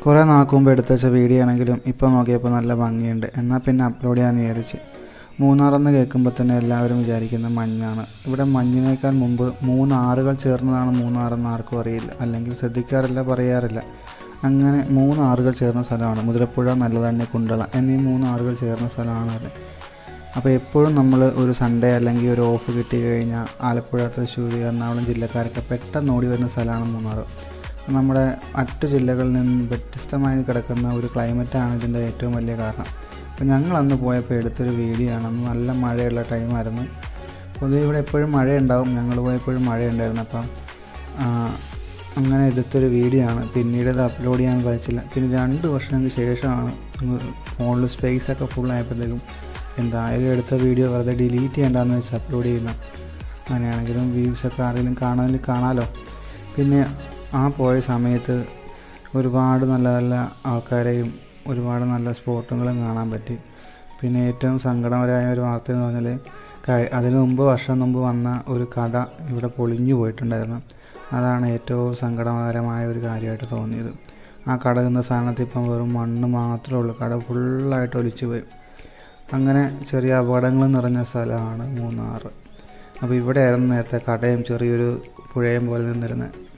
കുറേ നാൾക്ക് മുമ്പ് എടുത്ത് വെച്ച വീഡിയോ ആണെങ്കിലും ഇപ്പോൾ നോക്കിയപ്പോൾ നല്ല ഭംഗിയുണ്ട് എന്നാൽ പിന്നെ അപ്ലോഡ് ചെയ്യാൻ വിചാരിച്ച് മൂന്നാറെന്ന് കേൾക്കുമ്പോൾ തന്നെ എല്ലാവരും വിചാരിക്കുന്ന മഞ്ഞാണ് ഇവിടെ മഞ്ഞിനേക്കാൾ മുമ്പ് മൂന്ന് ആറുകൾ ചേർന്നതാണ് മൂന്നാറെന്ന് ആർക്കും അറിയില്ല അല്ലെങ്കിൽ ശ്രദ്ധിക്കാറില്ല പറയാറില്ല അങ്ങനെ മൂന്ന് ആറുകൾ ചേർന്ന സ്ഥലമാണ് മുതിരപ്പുഴ നല്ലതണ്ണി കുണ്ടള എന്നീ മൂന്ന് ആറുകൾ ചേർന്ന സ്ഥലമാണ് അത് അപ്പോൾ എപ്പോഴും നമ്മൾ ഒരു സൺഡേ അല്ലെങ്കിൽ ഒരു ഓഫ് കിട്ടി കഴിഞ്ഞാൽ ആലപ്പുഴ തൃശ്ശൂർ എറണാകുളം ജില്ലക്കാരൊക്കെ പെട്ടെന്ന് ഓടി വരുന്ന സ്ഥലമാണ് മൂന്നാർ നമ്മുടെ മറ്റു ജില്ലകളിൽ നിന്ന് വ്യത്യസ്തമായി കിടക്കുന്ന ഒരു ക്ലൈമറ്റാണ് ഇതിൻ്റെ ഏറ്റവും വലിയ കാരണം അപ്പോൾ ഞങ്ങൾ അന്ന് പോയപ്പോൾ എടുത്തൊരു വീഡിയോ ആണ് അന്ന് നല്ല മഴയുള്ള ടൈമായിരുന്നു പൊതുവെ ഇവിടെ എപ്പോഴും മഴയുണ്ടാവും ഞങ്ങൾ പോയപ്പോഴും മഴയുണ്ടായിരുന്നു അപ്പം ആ, അങ്ങനെ എടുത്തൊരു വീഡിയോ ആണ് പിന്നീട് ഇത് അപ്ലോഡ് ചെയ്യാൻ പറ്റില്ല പിന്നെ രണ്ട് വർഷങ്ങൾക്ക് ശേഷമാണ് ഫോണിൽ സ്പേസ് ഒക്കെ ഫുൾ ആയപ്പോഴത്തേക്കും എന്തായാലും എടുത്ത വീഡിയോ വെറുതെ ഡിലീറ്റ് ചെയ്യേണ്ടെന്ന് വെച്ച് അപ്ലോഡ് ചെയ്യുന്ന അങ്ങനെയാണെങ്കിലും വ്യൂസൊക്കെ ആരെങ്കിലും കാണാൻ കാണാമല്ലോ പിന്നെ ആ പോയ സമയത്ത് ഒരുപാട് നല്ല നല്ല ആൾക്കാരെയും ഒരുപാട് നല്ല സ്പോട്ടുകളും കാണാൻ പറ്റി പിന്നെ ഏറ്റവും സങ്കടകരമായ ഒരു വാർത്ത എന്ന് പറഞ്ഞാൽ കഴി- അതിനു മുമ്പ് വർഷം മുമ്പ് വന്ന ഒരു കട ഇവിടെ പൊളിഞ്ഞു പോയിട്ടുണ്ടായിരുന്നു അതാണ് ഏറ്റവും സങ്കടകരമായ ഒരു കാര്യമായിട്ട് തോന്നിയത് ആ കട നിന്ന സ്ഥാനത്ത് ഇപ്പം വെറും മണ്ണ് മാത്രമേ ഉള്ളൂ കട ഫുള്ളായിട്ട് ഒലിച്ചു പോയി അങ്ങനെ ചെറിയ അപകടങ്ങൾ നിറഞ്ഞ സ്ഥലമാണ് മൂന്നാർ അപ്പോൾ ഇവിടെയായിരുന്നു നേരത്തെ കടയും ചെറിയൊരു പുഴയും പോലെ നിന്നിരുന്നത്